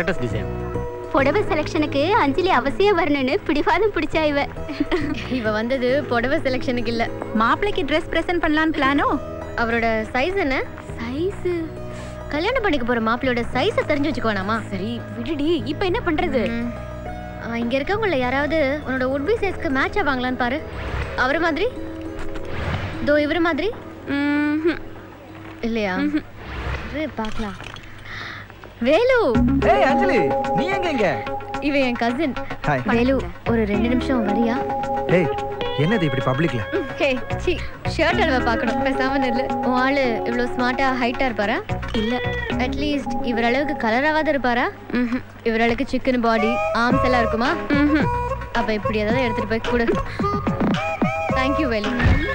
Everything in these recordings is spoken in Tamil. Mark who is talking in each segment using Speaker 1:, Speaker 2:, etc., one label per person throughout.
Speaker 1: லேட்டஸ்ட் டிசைன்
Speaker 2: புடவை செலெக்ஷனுக்கு அஞ்சலி அவசியம் வரணும்னு பிடிவாதம் பிடிச்சா இவ
Speaker 3: இவ வந்தது புடவை செலெக்ஷனுக்கு இல்ல
Speaker 4: மாப்பிள்ளைக்கு ட்ரெஸ் பிரசன்ட் பண்ணலான்னு பிளானோ
Speaker 3: அவரோட சைஸ் என்ன
Speaker 2: சைஸ்
Speaker 3: கல்யாணம் பண்ணிக்க போற மாப்பிள்ளையோட சைஸ தெரிஞ்சு வச்சுக்கோனாமா
Speaker 2: சரி விடுடி இப்போ என்ன பண்றது
Speaker 3: இங்க இருக்கவங்கள யாராவது உன்னோட உட்பி சைஸ்க்கு மேட்ச் ஆவாங்களான்னு பாரு அவர மாதிரி தோ இவர மாதிரி இல்லையா இரு, பார்க்கலாம் வேலு
Speaker 5: ஏய் அஞ்சலி நீ எங்க இங்க
Speaker 3: இவ என் கசின்
Speaker 5: ஹாய்
Speaker 3: வேலு ஒரு ரெண்டு நிமிஷம் வரியா
Speaker 5: ஏய் என்னது இப்படி பப்ளிக்ல
Speaker 3: ஹே சி ஷர்ட் அளவை பார்க்கணும் பேசாம நில்லு உன் ஆளு இவ்வளோ ஸ்மார்ட்டா ஹைட்டா இருப்பாரா
Speaker 2: இல்ல
Speaker 3: அட்லீஸ்ட் இவர் அளவுக்கு கலராவது இருப்பாரா இவர் அளவுக்கு சிக்கன் பாடி ஆர்ம்ஸ் எல்லாம் இருக்குமா அப்ப இப்படி ஏதாவது எடுத்துட்டு போய் கொடு தேங்க்யூ வேலு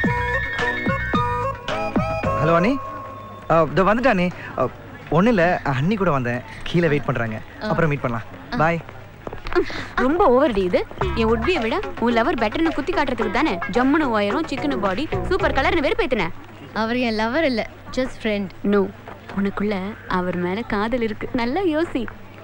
Speaker 5: ஹலோ அண்ணி இதோ வந்துட்டா அண்ணி ஒன்றும் இல்லை அண்ணி கூட வந்தேன் கீழே வெயிட் பண்ணுறாங்க அப்புறம் மீட் பண்ணலாம் பாய்
Speaker 2: ரொம்ப ஓவர்டி இது என் உட்பியை விட உன் லவர் பெட்டர்னு குத்தி காட்டுறதுக்கு தானே ஜம்முனு உயரம் சிக்கனு பாடி சூப்பர் கலர்னு வெறுப்பேத்தின
Speaker 3: அவர் என் லவர் இல்ல ஜஸ்ட் ஃப்ரெண்ட்
Speaker 2: நோ உனக்குள்ள அவர் மேல காதல் இருக்கு நல்லா யோசி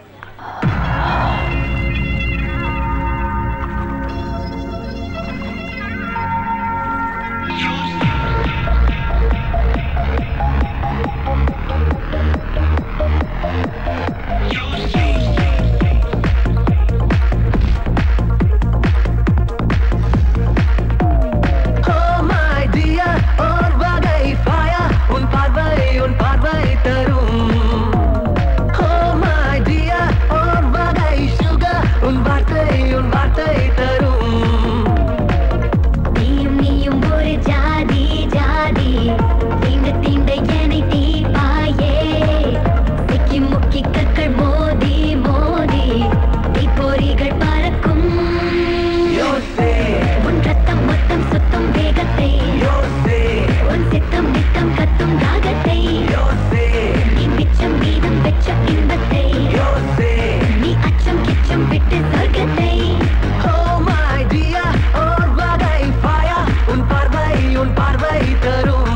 Speaker 6: Oh my dear, ஓர் வகை fire, உன் பார்வை உன் பார்வை தரும் Oh my dear, ஓர் வகை sugar, உன் வார்த்தை உன் வார்த்தை தரும்
Speaker 7: நீயும் நீயும் ஒரு ஜாதி ஜாதி தீண்ட தீண்ட என்னை தீப்பாயே சிக்கி முக்கி கற்கள் மோதி மோதி தீப்பொறிகள் பறக்கும்
Speaker 6: யோசே
Speaker 7: உன் ரத்தம் மொத்தம் சுத்தம் வேகத்தை
Speaker 6: யோசே
Speaker 7: உன் சித்தம் நித்தம் கத்தும் ராகத்தை
Speaker 6: யோசே
Speaker 7: நீ மிச்சம் மீதம் வெச்ச இன்பத்தை
Speaker 6: யோசே
Speaker 7: நீ அச்சம் கிச்சம் விட்டு சொர்க்கத்தை
Speaker 6: Oh my dear, ஓர் வகை fire, உன் பார்வை உன் பார்வை தரும்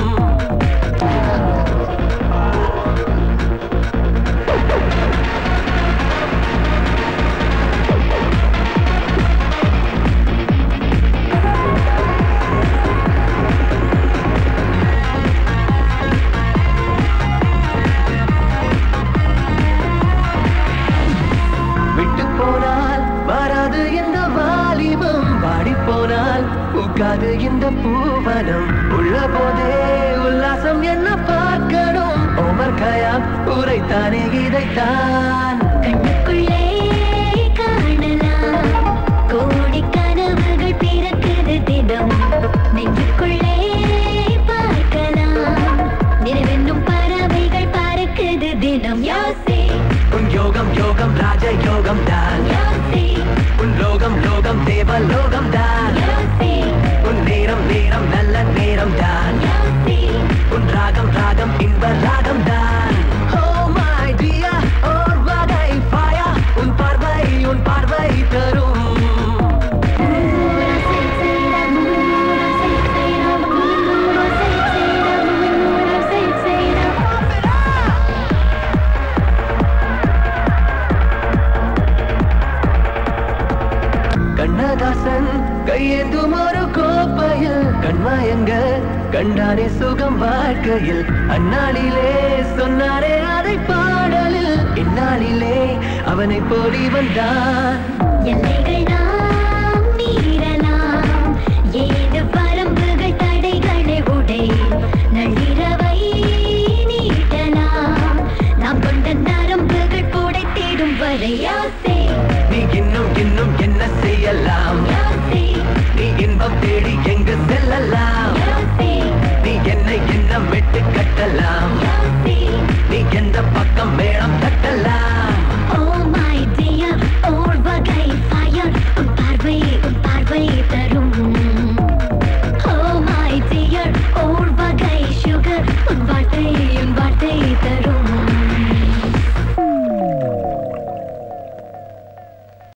Speaker 6: விட்டு போனால் வராது இந்த வாலிபம் வாடி போனால் பூக்காது இந்த பூவனம் உள்ள போதே உல்லாசம் என்ன பார்க்கணும் ஓமர் கயாம் உரைத்தானே இதைத்தான்
Speaker 7: கண்ணுக்குள்ளே காணலாம் கோடி கனவுகள் பிறக்குது தினம் நெஞ்சுக்குள்ளே பார்க்கலாம் நிறைவென்னும் பறவைகள் பறக்குது தினம் யோசி
Speaker 6: உன் யோகம் யோகம் ராஜ யோகம் தான்
Speaker 7: யோசி
Speaker 6: உன் லோகம் லோகம் தேவ லோகம் தான்
Speaker 7: யோசி
Speaker 6: உன் நேரம் நேரம் நல்ல நேரம் தான்
Speaker 7: யோசி
Speaker 6: உன் ராகம் ராகம் இன்ப ராகம் தான் Oh my dear, ஓர் வகை fire, உன் பார்வை உன் பார்வை தரும் கண்ணதாசன் கையேந்தும் ஒரு கோப்பையில் கண்மயங்க கண்டாரே சுகம் வாழ்க்கையில் அந்நாளிலே சொன்னாரே அதை பாடலில் இந்நாளிலே அவனை போடி வந்தான்